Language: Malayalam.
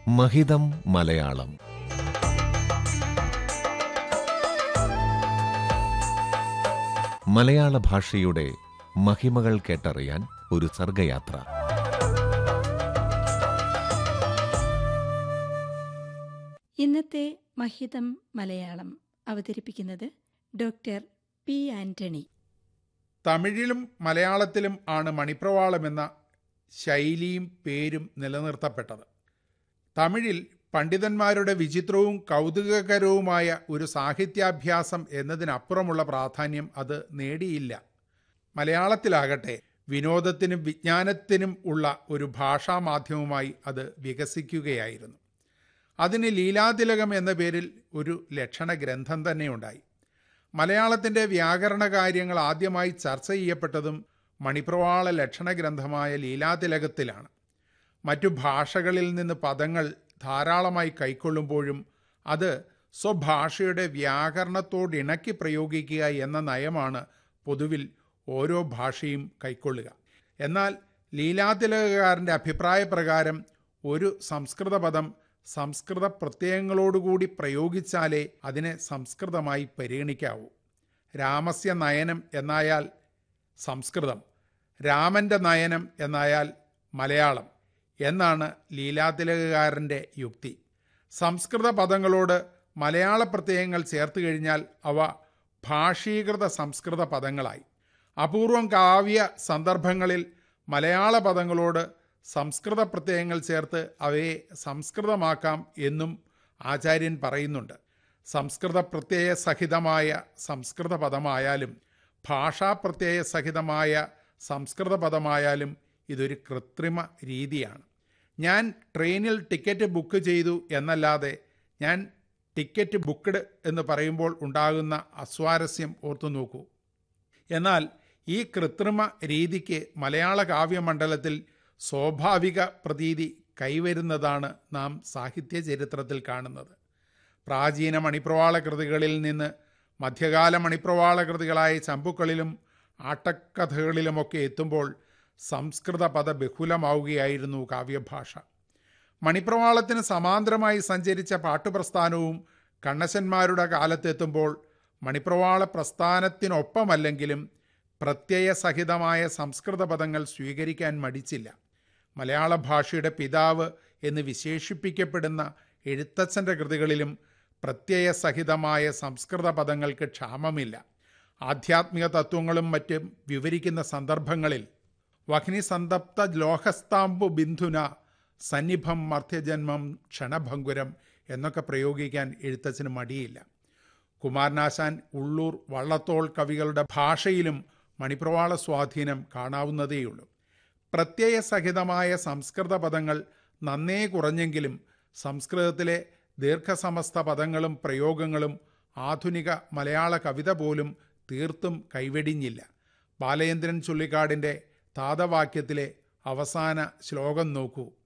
മഹിതം മലയാളം മലയാള ഭാഷയുടെ മഹിമകൾ കേട്ടറിയാൻ ഒരു സർഗയാത്ര ഇന്നത്തെ മഹിതം മലയാളം അവതരിപ്പിക്കുന്നത് ഡോക്ടർ പി ആന്റണി തമിഴിലും മലയാളത്തിലും ആണ് മണിപ്രവാളം എന്ന ശൈലിയും പേരും നിലനിർത്തപ്പെട്ടത് തമിഴിൽ പണ്ഡിതന്മാരുടെ വിചിത്രവും കൗതുകകരവുമായ ഒരു സാഹിത്യാഭ്യാസം എന്നതിനപ്പുറമുള്ള പ്രാധാന്യം അത് നേടിയില്ല മലയാളത്തിലാകട്ടെ വിനോദത്തിനും വിജ്ഞാനത്തിനും ഉള്ള ഒരു ഭാഷാമാധ്യമമായി അത് വികസിക്കുകയായിരുന്നു അതിന് ലീലാതിലകം എന്ന പേരിൽ ഒരു ലക്ഷണ ഗ്രന്ഥം തന്നെ ഉണ്ടായി മലയാളത്തിൻ്റെ വ്യാകരണ കാര്യങ്ങൾ ആദ്യമായി ചർച്ച ചെയ്യപ്പെട്ടതും മണിപ്രവാള ലക്ഷണ ഗ്രന്ഥമായ ലീലാതിലകത്തിലാണ് മറ്റു ഭാഷകളിൽ നിന്ന് പദങ്ങൾ ധാരാളമായി കൈക്കൊള്ളുമ്പോഴും അത് സ്വഭാഷയുടെ വ്യാകരണത്തോടിണക്കി പ്രയോഗിക്കുക എന്ന നയമാണ് പൊതുവിൽ ഓരോ ഭാഷയും കൈക്കൊള്ളുക എന്നാൽ ലീലാതിലകകാരൻ്റെ അഭിപ്രായപ്രകാരം ഒരു സംസ്കൃത പദം സംസ്കൃത പ്രത്യയങ്ങളോടുകൂടി പ്രയോഗിച്ചാലേ അതിനെ സംസ്കൃതമായി പരിഗണിക്കാവൂ രാമസ്യ നയനം എന്നായാൽ സംസ്കൃതം രാമൻ്റെ നയനം എന്നായാൽ മലയാളം എന്നാണ് ലീലാതിലകകാരൻ്റെ യുക്തി സംസ്കൃത പദങ്ങളോട് മലയാള പ്രത്യയങ്ങൾ ചേർത്ത് കഴിഞ്ഞാൽ അവ ഭാഷീകൃത സംസ്കൃത പദങ്ങളായി അപൂർവം കാവ്യ സന്ദർഭങ്ങളിൽ മലയാള പദങ്ങളോട് സംസ്കൃത പ്രത്യയങ്ങൾ ചേർത്ത് അവയെ സംസ്കൃതമാക്കാം എന്നും ആചാര്യൻ പറയുന്നുണ്ട് സംസ്കൃത പ്രത്യയ സഹിതമായ സംസ്കൃത പദമായാലും ഭാഷാ പ്രത്യയ സഹിതമായ സംസ്കൃത പദമായാലും ഇതൊരു കൃത്രിമ രീതിയാണ് ഞാൻ ട്രെയിനിൽ ടിക്കറ്റ് ബുക്ക് ചെയ്തു എന്നല്ലാതെ ഞാൻ ടിക്കറ്റ് ബുക്ക്ഡ് എന്ന് പറയുമ്പോൾ ഉണ്ടാകുന്ന അസ്വാരസ്യം ഓർത്തു നോക്കൂ എന്നാൽ ഈ കൃത്രിമ രീതിക്ക് മലയാള കാവ്യമണ്ഡലത്തിൽ സ്വാഭാവിക പ്രതീതി കൈവരുന്നതാണ് നാം സാഹിത്യ ചരിത്രത്തിൽ കാണുന്നത് പ്രാചീന മണിപ്രവാള കൃതികളിൽ നിന്ന് മധ്യകാല മണിപ്രവാള കൃതികളായ ചമ്പുക്കളിലും ആട്ടക്കഥകളിലുമൊക്കെ എത്തുമ്പോൾ സംസ്കൃത പദ ബഹുലമാവുകയായിരുന്നു കാവ്യഭാഷ മണിപ്രവാളത്തിന് സമാന്തരമായി സഞ്ചരിച്ച പാട്ടുപ്രസ്ഥാനവും കണ്ണശന്മാരുടെ കാലത്തെത്തുമ്പോൾ മണിപ്രവാള പ്രസ്ഥാനത്തിനൊപ്പമല്ലെങ്കിലും പ്രത്യയസഹിതമായ സംസ്കൃത പദങ്ങൾ സ്വീകരിക്കാൻ മടിച്ചില്ല മലയാള ഭാഷയുടെ പിതാവ് എന്ന് വിശേഷിപ്പിക്കപ്പെടുന്ന എഴുത്തച്ഛൻ്റെ കൃതികളിലും പ്രത്യയസഹിതമായ സംസ്കൃത പദങ്ങൾക്ക് ക്ഷാമമില്ല ആധ്യാത്മിക തത്വങ്ങളും മറ്റും വിവരിക്കുന്ന സന്ദർഭങ്ങളിൽ വഹ്നിസന്തപ്ത ലോഹസ്താംബു ബിന്ദുന സന്നിഭം മർത്യജന്മം ക്ഷണഭങ്കുരം എന്നൊക്കെ പ്രയോഗിക്കാൻ എഴുത്തച്ഛന് മടിയില്ല കുമാരനാശാൻ ഉള്ളൂർ വള്ളത്തോൾ കവികളുടെ ഭാഷയിലും മണിപ്രവാള സ്വാധീനം കാണാവുന്നതേയുള്ളൂ പ്രത്യയസഹിതമായ സംസ്കൃത പദങ്ങൾ നന്നേ കുറഞ്ഞെങ്കിലും സംസ്കൃതത്തിലെ ദീർഘസമസ്ത പദങ്ങളും പ്രയോഗങ്ങളും ആധുനിക മലയാള കവിത പോലും തീർത്തും കൈവെടിഞ്ഞില്ല ബാലചന്ദ്രൻ ചുള്ളിക്കാടിൻ്റെ താതവാക്യത്തിലെ അവസാന ശ്ലോകം നോക്കൂ